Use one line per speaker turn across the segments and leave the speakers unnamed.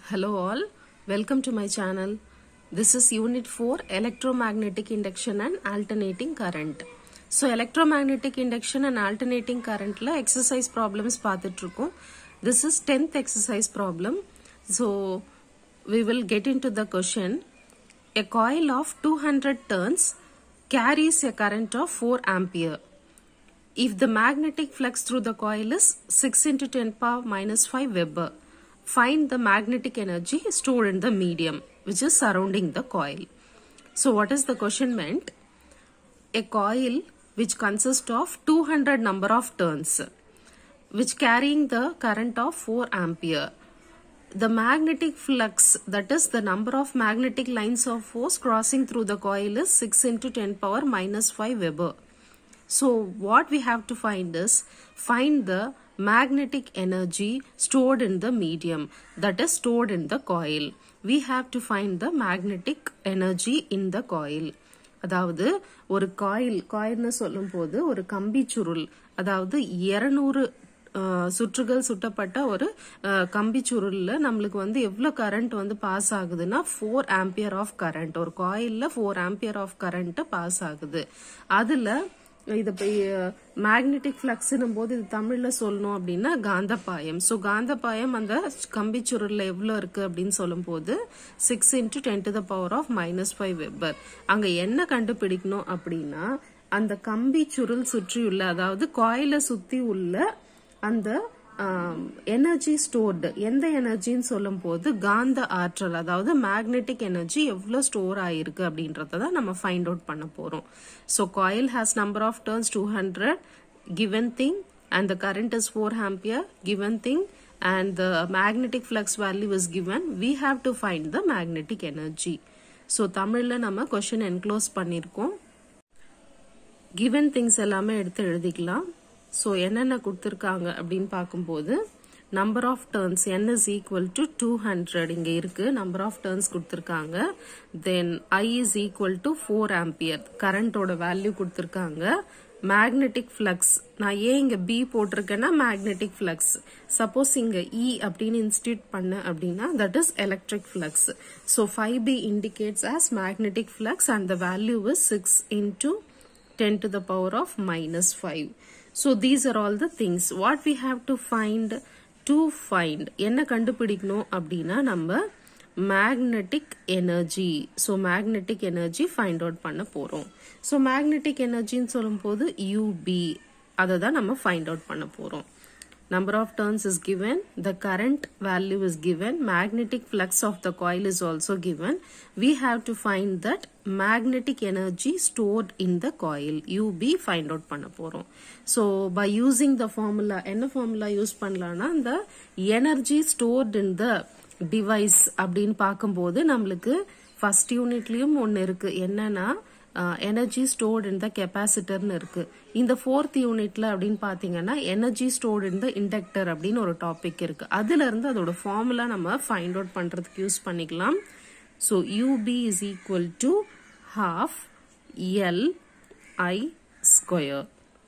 Hello all, welcome to my channel. This is Unit 4 Electromagnetic Induction and Alternating Current. So electromagnetic induction and alternating currentல exercise problems பார்த்துட்டு இருக்கோம். This is 10th exercise problem. So we will get into the question. A coil of 200 turns carries a current of 4 ampere. If the magnetic flux through the coil is 6 into 10 power minus 5 Weber, find the magnetic energy stored in the medium which is surrounding the coil. So what is the question meant? A coil which consists of 200 number of turns which carrying the current of 4 ampere. The magnetic flux that is the number of magnetic lines of force crossing through the coil is 6 into 10 power minus 5 Weber. So what we have to find is find the magnetic energy stored in the medium that is stored in the coil. We have to find the magnetic energy in the coil. அதாவது ஒரு coil காயில்னு சொல்லும் போது ஒரு கம்பி சுருள் அதாவது இருநூறு சுற்றுகள் சுட்டப்பட்ட ஒரு கம்பி சுருள்ல நம்மளுக்கு வந்து எவ்வளவு கரண்ட் வந்து பாஸ் ஆகுதுன்னா ஃபோர் ஆம்பியர் ஆஃப் கரண்ட் ஒரு காயில்ல four ampere of current pass ஆகுது அதுல இது மேக்னெட்டிக் ஃபிளக்ஸ்னும் போது இது தமிழ்ல சொல்லணும் அப்படின்னா காந்தப்பாயம் ஸோ காந்தப்பாயம் அந்த கம்பி சுருள்ல எவ்வளவு இருக்கு அப்படின்னு சொல்லும் போது six into ten to the power of minus five weber அங்க என்ன கண்டுபிடிக்கணும் அப்படின்னா அந்த கம்பி சுருள் சுற்றியுள்ள அதாவது காயில சுத்தி உள்ள அந்த எனர்ஜி ஸ்டோர்டு எந்த எனர்ஜின்னு சொல்லும் போது காந்த ஆற்றல் அதாவது மேக்னெட்டிக் எனர்ஜி எவ்வளவு ஸ்டோர் ஆயிருக்கு அப்படின்றத தான் நம்ம ஃபைண்ட் அவுட் பண்ண போறோம் so coil has number of turns two hundred given thing and the current is four ampere given thing and the magnetic flux value is given we have to find the magnetic energy so தமிழ்ல நம்ம question enclose பண்ணிருக்கோம் given things எல்லாமே எடுத்து எழுதிக்கலாம் so என்னென்ன கொடுத்துருக்காங்க அப்படின்னு பார்க்கும்போது number of turns N is equal to two hundred இங்கே இருக்கு நம்பர் ஆஃப் டர்ன்ஸ் கொடுத்துருக்காங்க then I is equal to four ampere கரண்டோட வேல்யூ கொடுத்துருக்காங்க மேக்னெட்டிக் ஃபிளக்ஸ் நான் ஏன் இங்க பி போட்டிருக்கேன்னா மேக்னெட்டிக் ஃபிளக்ஸ் சப்போஸ் இங்க இ அப்படின்னு இன்ஸ்டியூட் பண்ண அப்படின்னா that is electric flux so five B indicates as magnetic flux and the value is six into ten to the power of minus five So these are all the things. What we have to find to find என்ன கண்டுபிடிக்கணும் அப்படின்னா நம்ம magnetic energy so magnetic energy find out பண்ண போறோம் so magnetic எனர்ஜின்னு சொல்லும் போது UP அதை தான் நம்ம ஃபைண்ட் அவுட் பண்ண போறோம் number of turns is given the current value is given magnetic flux of the coil is also given we have to find that magnetic energy stored in the coil ub find out பண்ண போறோம் so by using the formula என்ன formula use பண்ணலாம்னா the energy stored in the device அப்படின்னு பார்க்கும்போது நம்மளுக்கு first யூனிட்லயும் ஒன்னு இருக்கு என்னன்னா எனர்ஜி ஸ்டோர்ட் இன் த கெப்பாசிட்டர்னு இருக்கு இந்த ஃபோர்த் யூனிட்ல அப்படின்னு பாத்தீங்கன்னா energy stored in the inductor அப்படின்னு ஒரு டாபிக் இருக்கு அதுல இருந்து அதோட ஃபார்முலா நம்ம ஃபைண்ட் அவுட் பண்றதுக்கு யூஸ் பண்ணிக்கலாம் so UB is equal to half L I square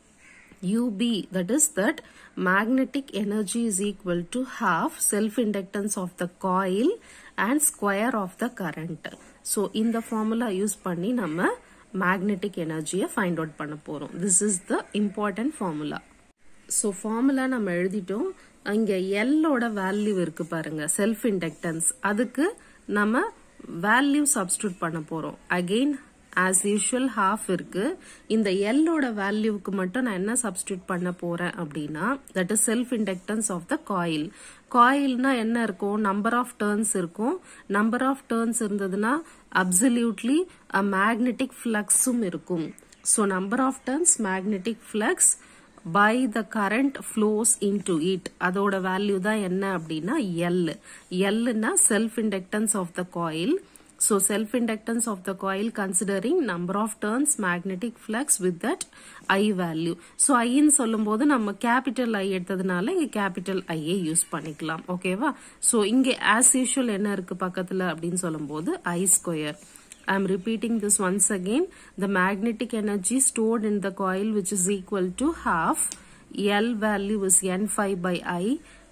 UB that is that magnetic energy is equal to half self inductance of the coil and square of the current. So இந்த formula use பண்ணி நம்ம magnetic energy find out பண்ண போறோம். This is the important formula. So formula நம்ம எழுதிட்டோம் இங்க L ஓட value இருக்கு பாருங்க செல்ஃப் இண்டக்டன்ஸ் அதுக்கு நம்ம வேல்யூ சப்ஸ்டியூட் பண்ண போறோம் அகெயின் ஆஸ் யூஷுவல் ஹாஃப் இருக்கு இந்த எல்லோட வேல்யூவுக்கு மட்டும் நான் என்ன சப்ஸ்டியூட் பண்ண போறேன் அப்படின்னா that is self inductance of the coil காயில்னா என்ன இருக்கும் நம்பர் ஆஃப் டேர்ன்ஸ் இருக்கும் நம்பர் ஆஃப் டேர்ன்ஸ் இருந்ததுன்னா அப்சல்யூட்லி அ மேக்னெட்டிக் ஃபிளக்ஸும் இருக்கும் so number of turns magnetic flux by the current flows into it அதோட வேல்யூ தான் என்ன அப்படின்னா எல் எல்னா self inductance of the coil So self-inductance of the coil considering number of turns magnetic flux with that I value. So I in சொல்லும் போது நம்ம capital I எடுத்ததுனால இங்க capital I யூஸ் பண்ணிக்கலாம் ஓகேவா so இங்க as usual என்ன இருக்கு பக்கத்துல அப்படின்னு சொல்லும் போது I square. I am repeating this once again. The magnetic energy stored in the coil which is equal to half L value is N5 by I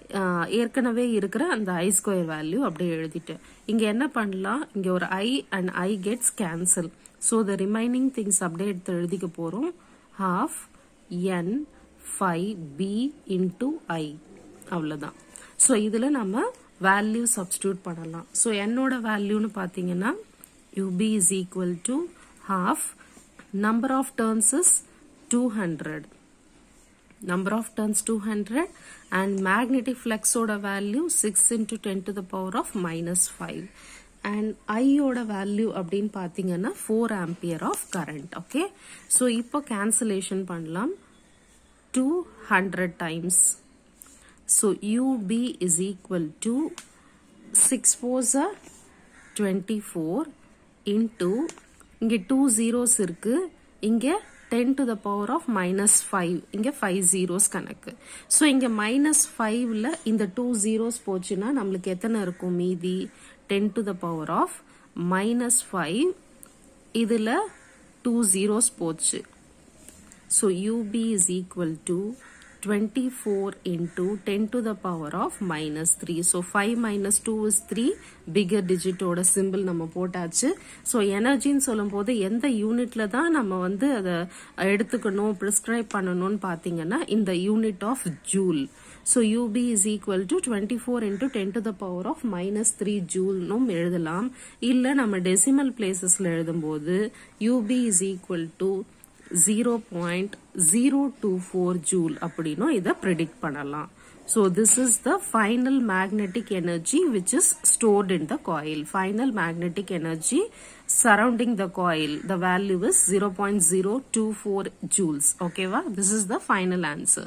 ஏற்கனவே இருக்கிற அந்த ஐ ஸ்கொயர் வேல்யூ அப்படியே எழுதிட்டேன் இங்க என்ன பண்ணலாம் இங்க ஒரு I and I gets cancel so the remaining things அப்படியே எடுத்து எழுதிக்க போறோம் half N five B into I அவ்வளோதான் ஸோ இதில் நம்ம வேல்யூ சப்ஸ்டியூட் பண்ணலாம் ஸோ என்னோட வேல்யூன்னு பார்த்தீங்கன்னா ub is equal to half number of turns is 200 number of turns 200 and magnetic flux oda value 6 into 10 to the power of minus 5 and I ஓட value அப்படின்னு பார்த்தீங்கன்னா four ampere of current okay so இப்போ cancellation பண்ணலாம் two hundred times so UB is equal to six fours twenty four into இங்கே two zeros இருக்கு இங்கே ten to the power of minus five இங்கே five zeros கணக்கு so இங்கே minus ஃபைவ்ல இந்த டூ ஜீரோஸ் போச்சுன்னா நம்மளுக்கு எத்தனை இருக்கும் மீதி ten to the power of minus five இதில் டூ ஜீரோஸ் போச்சு so UB is equal to 24 into 10 to the power of minus 3. So 5 minus 2 is 3. Bigger digit ஓட symbol நம்ம போட்டாச்சு. So எனர்ஜின்னு சொல்லும் போது எந்த யூனிட்ல தான் நம்ம வந்து அதை எடுத்துக்கணும் prescribe பண்ணணும்னு பார்த்தீங்கன்னா இந்த unit of joule so UB is equal to twenty four into ten to the power of minus three ஜூல்னும் எழுதலாம் இல்லை நம்ம டெசிமல் பிளேசஸ்ல எழுதும்போது UB is equal to zero point zero two four joule அப்படின்னும் இதை ப்ரிடிக்ட் பண்ணலாம் so this is the final magnetic energy which is stored in the coil final magnetic energy surrounding the coil the value is zero point zero two four joules ஓகேவா this is the final answer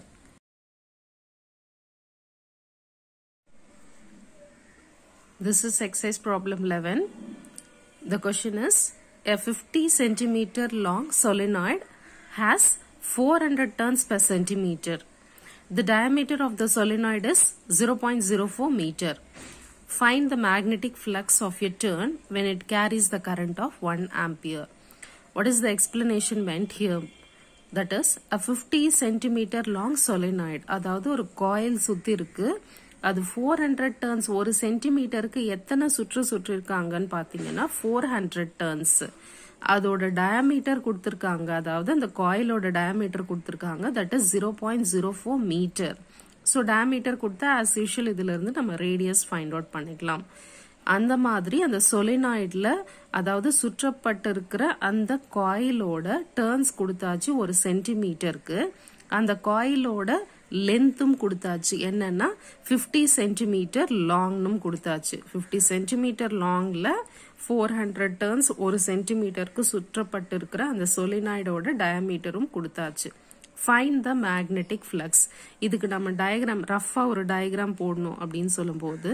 This is exercise problem 11. The question is a 50 centimeter long solenoid has 400 turns per centimeter. The diameter of the solenoid is 0.04 meter. Find the magnetic flux of a turn when it carries the current of 1 ampere. What is the explanation meant here? That is a 50 centimeter long solenoid. அதாவது ஒரு coil சுத்தி இருக்கு அது four hundred turns ஒரு சென்டிமீட்டருக்கு எத்தனை சுற்று சுற்றிருக்காங்கன்னு பார்த்தீங்கன்னா ஃபோர் ஹண்ட்ரட் டர்ன்ஸ் அதோட டயாமீட்டர் கொடுத்துருக்காங்க அதாவது அந்த காயிலோட டயாமீட்டர் கொடுத்துருக்காங்க that is zero point zero four meter so diameter கொடுத்தா ஆஸ் யூஷுவல் இதுல இருந்து நம்ம ரேடியஸ் ஃபைண்ட் அவுட் பண்ணிக்கலாம் அந்த மாதிரி அந்த சொலினாய்டில் அதாவது சுற்றப்பட்டிருக்கிற அந்த காயிலோட டேர்ன்ஸ் கொடுத்தாச்சு ஒரு சென்டிமீட்டருக்கு அந்த காயிலோட லென்த்தும் கொடுத்தாச்சு என்னன்னா ஃபிஃப்டி சென்டிமீட்டர் லாங்னும் கொடுத்தாச்சு ஃபிஃப்டி சென்டிமீட்டர் லாங்ல ஃபோர் ஹண்ட்ரட் டேர்ன்ஸ் ஒரு சென்டிமீட்டருக்கு சுற்றப்பட்டிருக்கிற அந்த சொலினாய்டோட டயமீட்டரும் கொடுத்தாச்சு ஃபைன் த மேக்னெட்டிக் ஃப்ளக்ஸ் இதுக்கு நம்ம டயக்ராம் ரஃபா ஒரு டயக்ராம் போடணும் அப்படின்னு சொல்லும்போது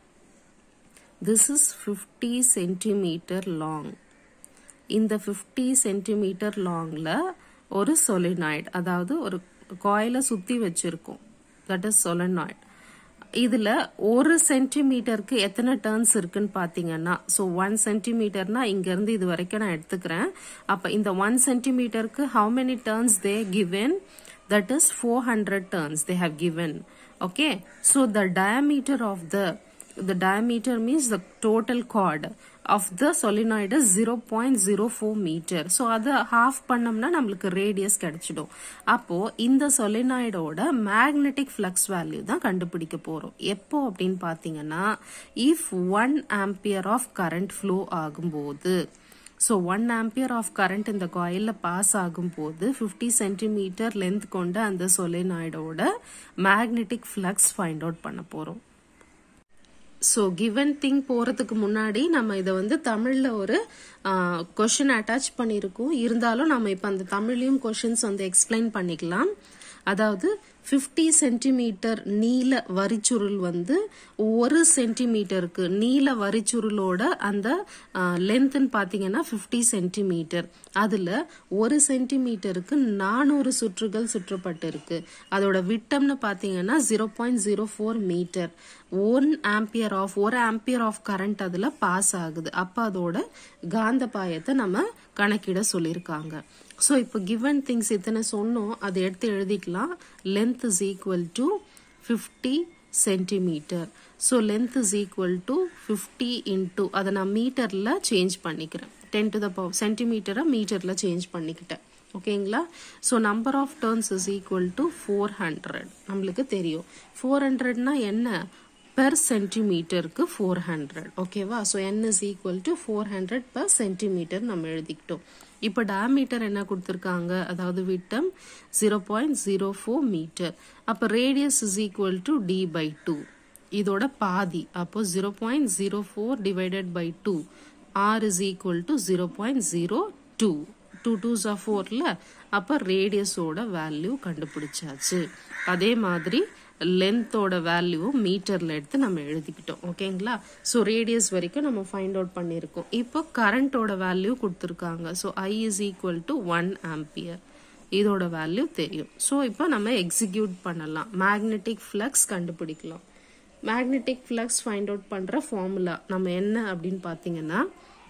this is fifty centimeter long இந்த ஃபிஃப்டி சென்டிமீட்டர் லாங்ல ஒரு சொலினாய்டு அதாவது ஒரு காயில சுத்தி வச்சிருக்கோம் தட் இஸ் சொலனாய்ட் இதுல ஒரு சென்டிமீட்டருக்கு எத்தனை டர்ன்ஸ் இருக்குன்னு பாத்தீங்கன்னா ஸோ ஒன் சென்டிமீட்டர்னா இங்க இருந்து இது வரைக்கும் நான் எடுத்துக்கிறேன் அப்ப இந்த ஒன் சென்டிமீட்டருக்கு how many turns they given that is four hundred turns they have given okay so the diameter of the the diameter means the total chord of the solenoid is 0.04 meter so அது half பண்ணோம்னா நம்மளுக்கு radius கிடைச்சிடும் அப்போ இந்த solenoidோட magnetic flux value தான் கண்டுபிடிக்க போறோம் எப்போ அப்படின்னு பாத்தீங்கன்னா if 1 ampere of current flow ஆகும்போது so one ampere of current இந்த காயிலில் பாஸ் ஆகும்போது ஃபிஃப்டி சென்டிமீட்டர் லென்த் கொண்ட அந்த சொலினாய்டோட மேக்னெட்டிக் ஃப்ளக்ஸ் ஃபைண்ட் அவுட் பண்ண போகிறோம் ஸோ கிவன் திங் போகிறதுக்கு முன்னாடி நம்ம இதை வந்து தமிழில் ஒரு கொஷின் அட்டாச் பண்ணியிருக்கோம் இருந்தாலும் நம்ம இப்போ அந்த தமிழ்லையும் கொஷின்ஸ் வந்து எக்ஸ்பிளைன் பண்ணிக்கலாம் அதாவது ஃபிஃப்டி சென்டிமீட்டர் நீல வரிச்சுருள் வந்து ஒரு சென்டிமீட்டருக்கு நீல வரிச்சுருளோட அந்த லென்த்னு பார்த்தீங்கன்னா ஃபிஃப்டி சென்டிமீட்டர் அதில் ஒரு சென்டிமீட்டருக்கு நானூறு சுற்றுகள் சுற்றப்பட்டு இருக்கு அதோட விட்டம்னு பார்த்தீங்கன்னா zero point zero four meter one ampere of ஒரு ஆம்பியர் ஆஃப் கரண்ட் அதில் பாஸ் ஆகுது அப்போ அதோட காந்த பாயத்தை நம்ம கணக்கிட சொல்லியிருக்காங்க ஸோ இப்போ கிவன் திங்ஸ் இத்தனை சொன்னோம் அதை எடுத்து எழுதிக்கலாம் length is equal to fifty centimeter so length is equal to fifty into அதை நான் மீட்டரில் சேஞ்ச் பண்ணிக்கிறேன் டென் டு த பவர் சென்டிமீட்டரை மீட்டரில் சேஞ்ச் பண்ணிக்கிட்டேன் ஓகேங்களா so number of turns is equal to four hundred நம்மளுக்கு தெரியும் ஃபோர் ஹண்ட்ரட்னா என்ன பெர் சென்டிமீட்டருக்கு ஃபோர் ஹண்ட்ரட் ஓகேவா so N is equal to four hundred per centimeter நம்ம எழுதிக்கிட்டோம் இப்போ டயமீட்டர் என்ன கொடுத்துருக்காங்க அதாவது விட்டம் zero point zero four meter அப்போ radius is equal to D by two இதோட பாதி அப்போ zero point zero four divided by two R is equal to zero point zero two two twos of ஃபோரில் அப்போ ரேடியஸோட வேல்யூ கண்டுபிடிச்சாச்சு அதே மாதிரி லென்த்தோட value மீட்டரில் எடுத்து நம்ம எழுதிக்கிட்டோம் ஓகேங்களா ஸோ ரேடியஸ் வரைக்கும் நம்ம ஃபைண்ட் அவுட் பண்ணியிருக்கோம் இப்போ கரண்ட்டோட வேல்யூ கொடுத்துருக்காங்க so I is equal to one ampere இதோட வேல்யூ தெரியும் ஸோ இப்போ நம்ம எக்ஸிக்யூட் பண்ணலாம் மேக்னெட்டிக் ஃப்ளக்ஸ் கண்டுபிடிக்கலாம் மேக்னெட்டிக் ஃப்ளக்ஸ் ஃபைண்ட் அவுட் பண்ணுற ஃபார்முலா நம்ம என்ன அப்படின்னு பார்த்தீங்கன்னா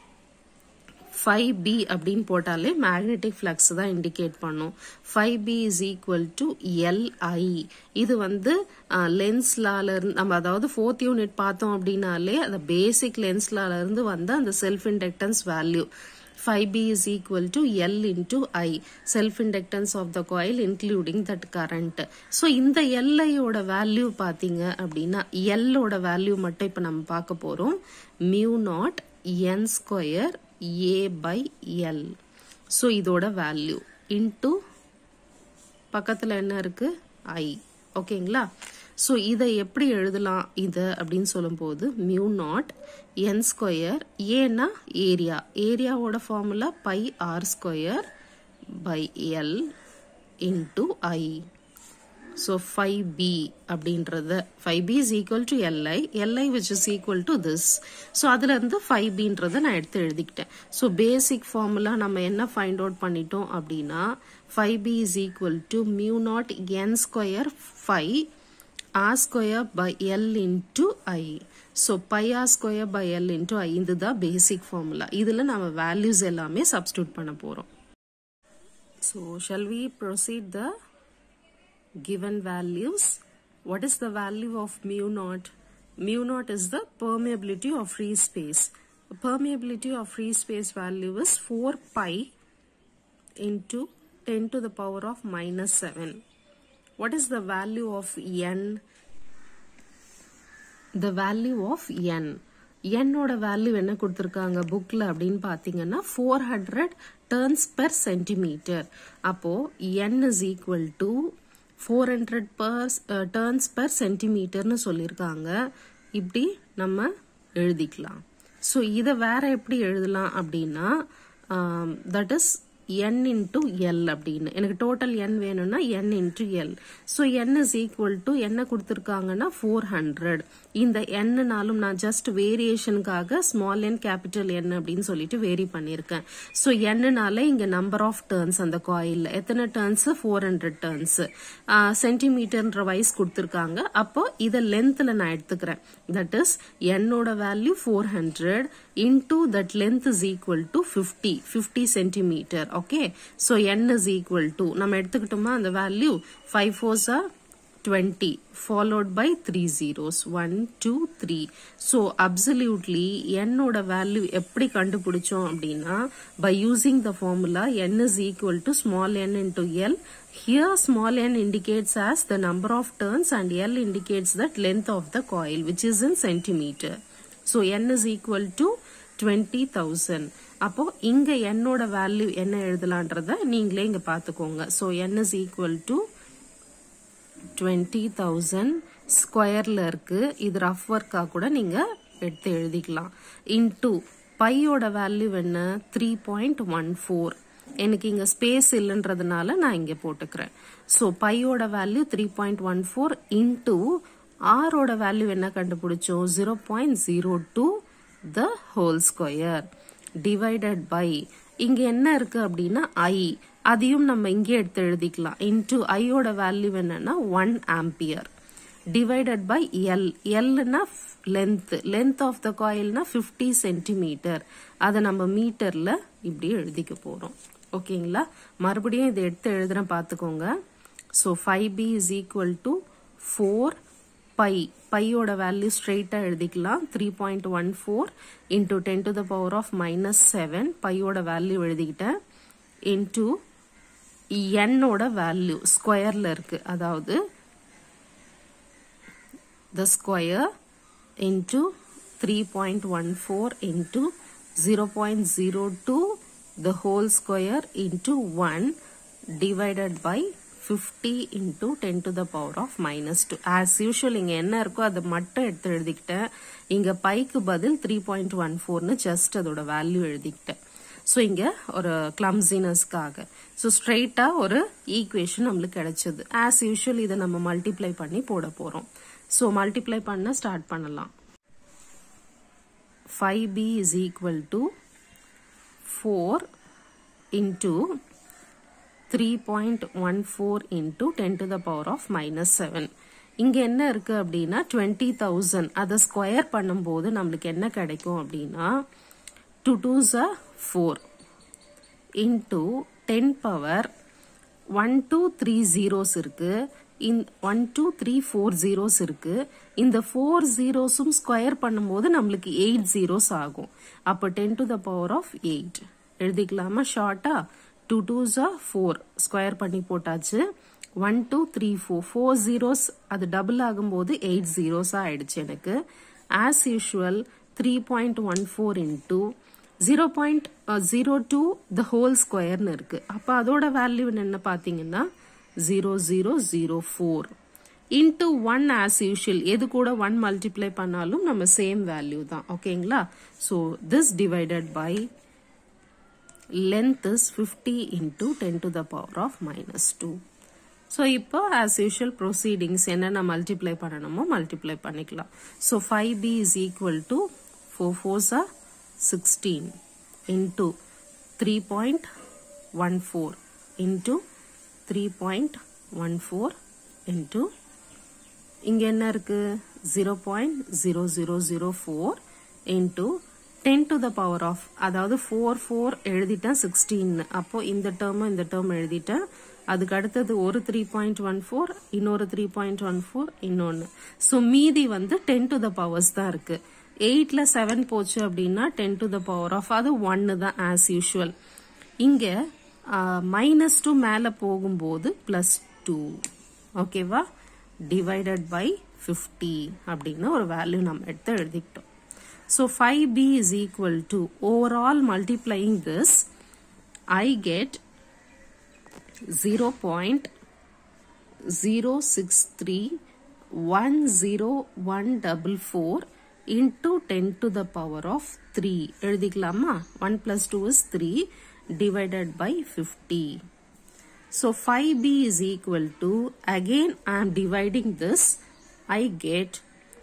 ஃபைவ் பி அப்படின்னு போட்டாலே மேக்னெட்டிக் ஃப்ளக்ஸ் தான் இண்டிகேட் பண்ணும் five B is equal to LI இது வந்து லென்ஸ்லால இருந்து நம்ம அதாவது ஃபோர்த் யூனிட் பார்த்தோம் அப்படின்னாலே அந்த பேசிக் லென்ஸ்லால இருந்து வந்த அந்த self inductance value 5b is equal to L into I self inductance of the coil including that current so இந்த L ஓட வேல்யூ பாத்தீங்க அப்படின்னா L ஓட வேல்யூ மட்டும் இப்ப நம்ம பார்க்க போறோம் mu naught n square a by L so இதோட வேல்யூ into பக்கத்துல என்ன இருக்கு I ஓகேங்களா ஸோ இதை எப்படி எழுதலாம் இது அப்படின்னு சொல்லும்போது மியூ நாட் என் ஸ்கொயர் ஏன்னா ஏரியா ஏரியாவோட formula pi R square by L into I so five B அப்படின்றத five B is equal to LI LI which is equal to this so அதுல இருந்து ஃபைவ் பின்றத நான் எடுத்து எழுதிக்கிட்டேன் ஸோ பேசிக் ஃபார்முலா நம்ம என்ன find out பண்ணிட்டோம் அப்படின்னா five B is equal to mu naught N square five r square by L into I. So pi r square by L into I இதுதான் basic formula. இதுல நம்ம values எல்லாமே substitute பண்ண போறோம். So shall we proceed the given values? What is the value of mu naught? Mu naught is the permeability of free space. The permeability of free space value is 4 pi into 10 to the power of minus 7. what is the value of n the value of n என்னோட value என்ன கொடுத்துருக்காங்க புக்ல அப்படின்னு பாத்தீங்கன்னா four hundred turns per centimeter அப்போ n is equal to four hundred per turns per சென்டிமீட்டர்னு சொல்லியிருக்காங்க இப்படி நம்ம எழுதிக்கலாம் ஸோ இதை வேற எப்படி எழுதலாம் அப்படின்னா that is n into L அப்படின்னு எனக்கு டோட்டல் n வேணும்னா n into L so n is equal to என்ன கொடுத்துருக்காங்கன்னா ஃபோர் ஹண்ட்ரட் இந்த என்னனாலும் நான் ஜஸ்ட் வேரியேஷனுக்காக ஸ்மால் என் கேபிட்டல் என் அப்படின்னு சொல்லிட்டு வேரி பண்ணியிருக்கேன் ஸோ என்னனால இங்க நம்பர் ஆஃப் டேர்ன்ஸ் அந்த காயில் எத்தனை டேர்ன்ஸ் ஃபோர் ஹண்ட்ரட் டேர்ன்ஸ் சென்டிமீட்டர்ன்ற வைஸ் கொடுத்துருக்காங்க அப்போ இதை லென்த்ல நான் எடுத்துக்கிறேன் தட் இஸ் என்னோட value four hundred into that length is equal to fifty fifty centimeter okay so n is equal to நம்ம எடுத்துக்கிட்டோமா அந்த value five fours are twenty followed by three zeros one two three so absolutely என்னோட value எப்படி கண்டுபிடிச்சோம் அப்படின்னா by using the formula n is equal to small n into L Here small n indicates as the number of turns and L indicates that length of the coil which is in centimeter. So n is equal to 20,000. அப்போ இங்க என்னோட value என்ன எழுதலான்றத நீங்களே இங்க பாத்துக்கோங்க so n is equal to 20,000 ஸ்கொயர்ல இருக்கு இது ரஃப் ஒர்க்கா கூட நீங்க எடுத்து எழுதிக்கலாம் இன்டூ பையோட வேல்யூ என்ன த்ரீ பாயிண்ட் ஒன் ஃபோர் எனக்கு இங்க ஸ்பேஸ் இல்லைன்றதுனால நான் இங்க போட்டுக்கிறேன் ஸோ பையோட value three point one four into ஆரோட வேல்யூ என்ன கண்டுபிடிச்சோம் zero point zero two the whole square divided by இங்க என்ன இருக்கு அப்படின்னா ஐ அதையும் நம்ம இங்கே எடுத்து எழுதிக்கலாம் இன்டூ ஐயோட வேல்யூ என்னன்னா one ampere divided by L எல்னா லென்த் லென்த் ஆஃப் த காயில்னா ஃபிஃப்டி சென்டிமீட்டர் அதை நம்ம மீட்டர்ல இப்படி எழுதிக்க போறோம் ஓகேங்களா மறுபடியும் இதை எடுத்து எழுதுறேன் பார்த்துக்கோங்க so five B is equal to four pi பையோட வேல்யூ ஸ்ட்ரெயிட்டாக எழுதிக்கலாம் three point one four into ten to the power of minus seven பையோட வேல்யூ எழுதிக்கிட்டேன் இன்டூ என்னோட வேல்யூ ஸ்கொயரில் இருக்கு அதாவது the square into 3.14 into 0.02 the whole square into 1 divided by 50 into 10 to the power of minus 2 as usual இங்க என்ன இருக்கோ அதை மட்டும் எடுத்து எழுதிக்கிட்டேன் இங்க பைக்கு பதில் 3.14னு ஜஸ்ட் அதோட வேல்யூ எழுதிக்கிட்டேன் ஸோ இங்க ஒரு கிளம்சினஸ்க்காக ஸோ ஸ்ட்ரெயிட்டா ஒரு ஈக்குவேஷன் நம்மளுக்கு கிடைச்சது ஆஸ் யூஷுவல் இதை நம்ம மல்டிப்ளை பண்ணி போட போறோம் ஸோ மல்டிப்ளை பண்ண ஸ்டார்ட் பண்ணலாம் five B is equal to four into three point one four into ten to the power of minus seven இங்கே என்ன இருக்கு அப்படின்னா டுவெண்ட்டி தௌசண்ட் அதை ஸ்கொயர் பண்ணும்போது நம்மளுக்கு என்ன கிடைக்கும் அப்படின்னா two twos uh four into ten power one two three zeros இருக்கு in one two three four zeros இருக்கு இந்த ஃபோர் ஜீரோஸும் ஸ்கொயர் பண்ணும்போது நம்மளுக்கு எயிட் ஜீரோஸ் ஆகும் அப்போ ten to the power of eight எழுதிக்கலாமா ஷார்ட்டா டூ டூஸா ஃபோர் ஸ்கொயர் பண்ணி போட்டாச்சு one two three four four zeros அது டபுள் ஆகும்போது எயிட் ஜீரோஸா ஆயிடுச்சு எனக்கு as usual three point one four into zero point zero two the whole ஸ்கொயர்னு இருக்கு அப்போ அதோட வேல்யூ என்ன பார்த்தீங்கன்னா zero zero zero four into one as usual எது கூட ஒன் மல்டிப்ளை பண்ணாலும் நம்ம சேம் வேல்யூ தான் ஓகேங்களா so this divided by length is fifty into ten to the power of minus two so இப்போ ஆஸ் யூஷுவல் ப்ரொசீடிங்ஸ் என்னென்ன multiply பண்ணணுமோ multiply பண்ணிக்கலாம் so five B is equal to four fours are sixteen into three point one four into three point one four into இங்கே என்ன இருக்கு zero point zero zero zero four into ten to the power of அதாவது four four எழுதிட்டேன் sixteen அப்போ இந்த term இந்த term எழுதிட்டேன் அதுக்கு அடுத்தது ஒரு த்ரீ பாயிண்ட் ஒன் ஃபோர் இன்னொரு த்ரீ பாயிண்ட் ஒன் ஃபோர் இன்னொன்று ஸோ மீதி வந்து டென் டு த பவர்ஸ் தான் இருக்கு எயிட்ல செவன் போச்சு அப்படின்னா ten to the power of அது ஒன்னு தான் ஆஸ் யூஷுவல் இங்க மைனஸ் டூ மேல போகும்போது பிளஸ் டூ ஓகேவா டிவைடட் பை ஃபிஃப்டி அப்படின்னு ஒரு வேல்யூ நம்ம எடுத்து எழுதிக்கிட்டோம் so five B is equal to overall multiplying this I get zero point zero six three one zero one double four into 10 to the power of 3 எழுதிக்கலாமா 1 plus 2 is 3 divided by 50 so 5b is equal to again I am dividing this I get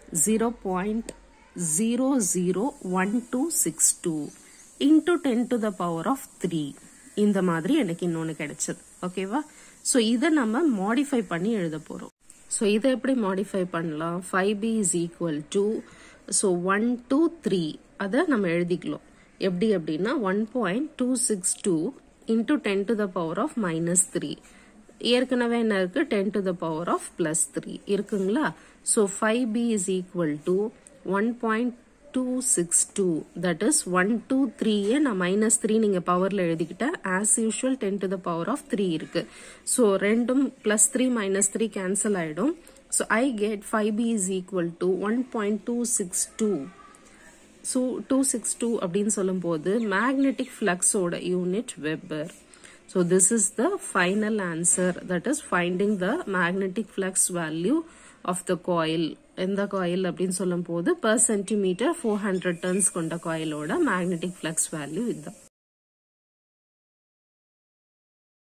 0.001262 into 10 to the power of 3 இந்த மாதிரி எனக்கு இன்னொன்று கிடைச்சது ஓகேவா so இதை நம்ம modify பண்ணி எழுத போகிறோம் ஸோ இதை எப்படி மாடிஃபை பண்ணலாம் five B is equal to so one two three அதை நம்ம எழுதிக்கலாம் எப்படி அப்படின்னா one point two six two into ten to the power of minus three ஏற்கனவே என்ன இருக்கு ten to the power of plus three இருக்குங்களா so five B is equal to one point two six two that is one two த்ரீயே நான் minus three நீங்கள் பவரில் எழுதிக்கிட்டேன் as usual ten to the power of three இருக்கு so ரெண்டும் plus three minus three cancel ஆகிடும் So I get 5b is equal to 1.262. So 262 அப்படின்னு சொல்லும்போது magnetic flux ஓட unit Weber. So this is the final answer that is finding the magnetic flux value of the coil. எந்த coil அப்படின்னு சொல்லும்போது per centimeter 400 turns கொண்ட coilோட magnetic flux value இதுதான்